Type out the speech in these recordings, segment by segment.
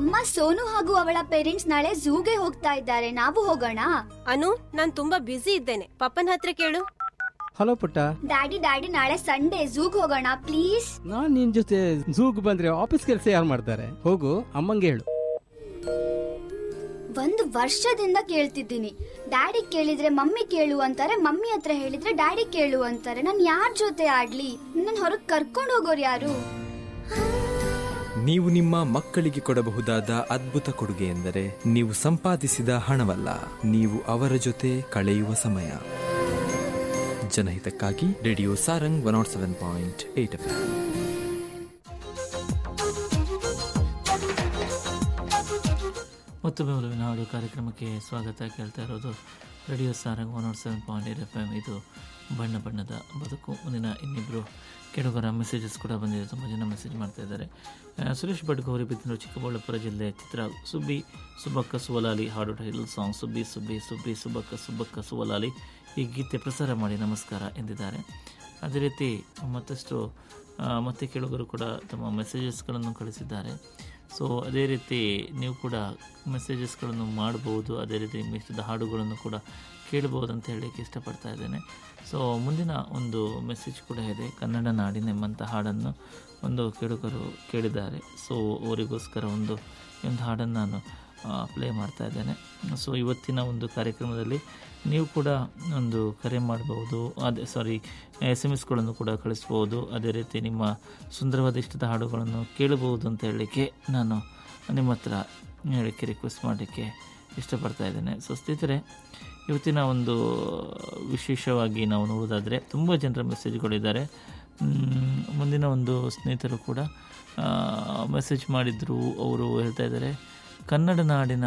ಅಮ್ಮ ಸೋನು ಹಾಗೂ ಅವಳ ಪೇರೆಂಟ್ಸ್ ನಾಳೆ ಝೂಗೆ ಹೋಗ್ತಾ ಇದ್ದಾರೆ ನಾವು ಹೋಗೋಣ ಅನು ನಾನ್ ತುಂಬಾ ಬ್ಯುಸಿ ಇದ್ದೇನೆ ಪಪ್ಪನ ಹತ್ರ ಕೇಳು ಹಲೋ ಪುಟ್ಟ ಡ್ಯಾಡಿ ಡ್ಯಾಡಿ ನಾಳೆ ಸಂಡೇ ಝೂಗ್ ಹೋಗೋಣ ಪ್ಲೀಸ್ ನಾನ್ ನಿನ್ ಜೊತೆ ಝೂಗ್ ಬಂದ್ರೆ ಆಫೀಸ್ ಕೆಲಸ ಯಾರು ಮಾಡ್ತಾರೆ ಹೋಗು ಅಮ್ಮಂಗೆ ಹೇಳು ಒಂದು ವರ್ಷದಿಂದ ಕೇಳ್ತಿದ್ದೀನಿ ಡ್ಯಾಡಿ ಕೇಳಿದ್ರೆ ಮಮ್ಮಿ ಕೇಳು ಅಂತಾರೆ ಮಮ್ಮಿ ಹತ್ರ ಹೇಳಿದ್ರೆ ಡ್ಯಾಡಿ ಕೇಳು ಅಂತಾರೆ ನಾನ್ ಯಾರ್ ಜೊತೆ ಆಡ್ಲಿ ನನ್ ಹೊರಗ್ ಕರ್ಕೊಂಡ್ ಹೋಗೋರು ಯಾರು ನೀವು ನಿಮ್ಮ ಮಕ್ಕಳಿಗೆ ಕೊಡಬಹುದಾದ ಅದ್ಭುತ ಕೊಡುಗೆ ಎಂದರೆ ನೀವು ಸಂಪಾದಿಸಿದ ಹಣವಲ್ಲ ನೀವು ಅವರ ಜೊತೆ ಕಳೆಯುವ ಸಮಯ ಜನಹಿತಕ್ಕಾಗಿ radio Sarang one nought seven point eight F ಮತ್ತೊಮ್ಮೆ ಒಲವಿನ ಹಾಡು ಕಾರ್ಯಕ್ರಮಕ್ಕೆ ಸ್ವಾಗತ ಕೇಳ್ತಾ ಇರೋದು radio Sarang one nought seven point eight F M ಇದು ಬಣ್ಣ ಬಣ್ಣದ ಬದುಕು ಮುಂದಿನ ಇನ್ನಿಬ್ಬರು ಕೆಡುಗರ ಮೆಸೇಜಸ್ ಕೂಡ ಬಂದಿದೆ ತುಂಬ ಜನ ಮೆಸೇಜ್ ಮಾಡ್ತಾ ಇದ್ದಾರೆ ಆ, ಸುರೇಶ್ ಭಟ್ ಗೌರಿ ಬಿದ್ದನೂರು ಚಿಕ್ಕಬಳ್ಳಾಪುರ ಜಿಲ್ಲೆ ಚಿತ್ರ ಸುಬ್ಬಿ ಸುಬ್ಬಕ್ಕ ಸುವಲಾಲಿ ಹಾಡು ಟೈಟಲ್ ಸಾಂಗ್ ಸುಬ್ಬಿ ಸುಬ್ಬಿ ಸುಬ್ಬಿ ಸುಬ್ಬಕ್ಕ ಸುಬ್ಬಕ್ಕ ಸುವಲಾಲಿ ಈ ಗೀತೆ ಪ್ರಸಾರ ಮಾಡಿ ನಮಸ್ಕಾರ ಎಂದಿದ್ದಾರೆ ಅದೇ ರೀತಿ ಮತ್ತಷ್ಟು ಆ, ಮತ್ತೆ ಕೆಳಗರು ಕೂಡ ತಮ್ಮ ಮೆಸೇಜಸ್ಗಳನ್ನು ಕಳಿಸಿದ್ದಾರೆ ಸೊ ಅದೇ ರೀತಿ ನೀವು ಕೂಡ ಮೆಸೇಜಸ್ಗಳನ್ನು ಮಾಡ್ಬೋದು ಅದೇ ರೀತಿ ನಿಮ್ಮ ಇಷ್ಟದ ಹಾಡುಗಳನ್ನು ಕೂಡ ಕೇಳ್ಬೋದು ಅಂತ ಹೇಳಲಿಕ್ಕೆ ಇಷ್ಟಪಡ್ತಾ ಇದ್ದೇನೆ ಸೊ ಮುಂದಿನ ಒಂದು ಮೆಸೇಜ್ ಕೂಡ ಇದೆ ಕನ್ನಡ ನಾಡಿನ ಎಂಬಂಥ ಹಾಡನ್ನು ಒಂದು ಕೇಳುಗರು ಕೇಳಿದ್ದಾರೆ ಸೊ ಅವರಿಗೋಸ್ಕರ ಒಂದು ಈ ಒಂದು ಹಾಡನ್ನು ನಾನು ಪ್ಲೇ ಮಾಡ್ತಾ ಇದ್ದೇನೆ ಸೊ ಇವತ್ತಿನ ಒಂದು ಕಾರ್ಯಕ್ರಮದಲ್ಲಿ ನೀವು ಕೂಡ ಒಂದು ಕರೆ ಮಾಡಬಹುದು ಅದೇ ಸಾರಿ ಎಸ್ ಎಮ್ ಎಸ್ಗಳನ್ನು ಕೂಡ ಕಳಿಸ್ಬೋದು ಅದೇ ರೀತಿ ನಿಮ್ಮ ಸುಂದರವಾದ ಇಷ್ಟದ ಹಾಡುಗಳನ್ನು ಕೇಳಬಹುದು ಅಂತ ಹೇಳಲಿಕ್ಕೆ ನಾನು ನಿಮ್ಮ ಹತ್ರ ಹೇಳಲಿಕ್ಕೆ ರಿಕ್ವೆಸ್ಟ್ ಮಾಡಲಿಕ್ಕೆ ಇಷ್ಟಪಡ್ತಾ ಇದ್ದೇನೆ ಸೊ ಸ್ನೇಹಿತರೆ ಇವತ್ತಿನ ಒಂದು ವಿಶೇಷವಾಗಿ ನಾವು ನೋಡೋದಾದರೆ ತುಂಬ ಜನರ ಮೆಸೇಜ್ಗಳಿದ್ದಾರೆ ಮ್, ಮುಂದಿನ ಒಂದು ಸ್ನೇಹಿತರು ಕೂಡ ಮೆಸೇಜ್ ಮಾಡಿದ್ರು ಅವರು ಹೇಳ್ತಾ ಇದ್ದಾರೆ ಕನ್ನಡ ನಾಡಿನ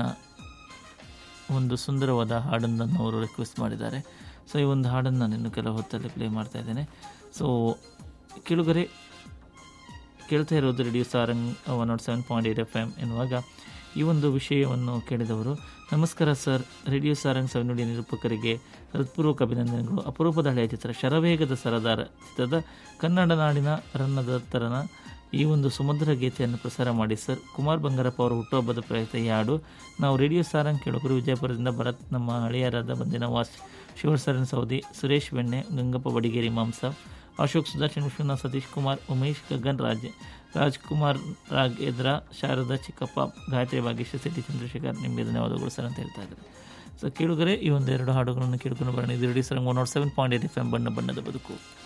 ಒಂದು ಸುಂದರವಾದ ಹಾಡನ್ನು ಅವರು ರಿಕ್ವೆಸ್ಟ್ ಮಾಡಿದ್ದಾರೆ ಸೊ ಈ ಒಂದು ಹಾಡನ್ನು ನಾನು ಇನ್ನು ಕೆಲವು ಹೊತ್ತಲ್ಲಿ ಪ್ಲೇ ಮಾಡ್ತಾ ಇದ್ದೇನೆ ಸೊ ಕೆಳಗರೆ ಕೇಳ್ತಾ ಇರೋದು radio Sarang one nought seven point eight F M ಎನ್ನುವಾಗ ಈ ಒಂದು ವಿಷಯವನ್ನು ಕೇಳಿದವರು ನಮಸ್ಕಾರ ಸರ್ ರೇಡಿಯೋ ಸಾರಂಗ್ ಸವಿನುಡಿ ನಿರೂಪಕರಿಗೆ ಹೃತ್ಪೂರ್ವಕ ಅಭಿನಂದನೆಗಳು ಅಪರೂಪದ ಹಳೆಯ ಚಿತ್ರ ಶರವೇಗದ ಸರದಾರ ಚಿತ್ರದ ಕನ್ನಡ ನಾಡಿನ ರನ್ನದ ತರನ ಈ ಒಂದು ಸುಮಧುರ ಗೀತೆಯನ್ನು ಪ್ರಸಾರ ಮಾಡಿ ಸರ್ ಕುಮಾರ್ ಬಂಗಾರಪ್ಪ ಅವರ ಹುಟ್ಟುಹಬ್ಬದ ಪ್ರಯುಕ್ತ ಈ ಹಾಡು ನಾವು ರೇಡಿಯೋ ಸಾರಂಗ್ ಕೇಳುಗರು ವಿಜಯಪುರದಿಂದ ಭರತ್ ನಮ್ಮ ಹಳೆಯರಾದ ಬಂದಿನ ವಾಸ್ ಶಿವಸರನ್ ಸೌದಿ ಸುರೇಶ್ ಬೆಣ್ಣೆ ಗಂಗಪ್ಪ ಬಡಿಗೇರಿ ಮಾಂಸ ಅಶೋಕ್ ಸುದರ್ಶನ್ ವಿಶ್ವನಾಥ್ ಸತೀಶ್ ಕುಮಾರ್ ಉಮೇಶ್ ಗಗನ್ ರಾಜ್ ರಾಜ್ಕುಮಾರ್ ರಾಗ್ ಎದ್ರ ಶಾರದಾ ಚಿಕ್ಕಪ್ಪ ಗಾಯತ್ರಿ ಭಾಗ್ಯಶ್ರೀ ಸಿಟಿ ಚಂದ್ರಶೇಖರ್ ನಿಮಗೆ ಧನ್ಯವಾದಗಳು ಸರ್ ಅಂತ ಹೇಳ್ತಾ ಇದ್ದಾರೆ ಸೊ ಕೇಳುಗರೆ ಈ ಒಂದು ಎರಡು ಹಾಡುಗಳನ್ನು ಕೇಳ್ಕೊಂಡು ಬರೋಣ ಇದು radio Sarang one nought seven point eight F M ಬಣ್ಣ ಬಣ್ಣದ ಬದುಕು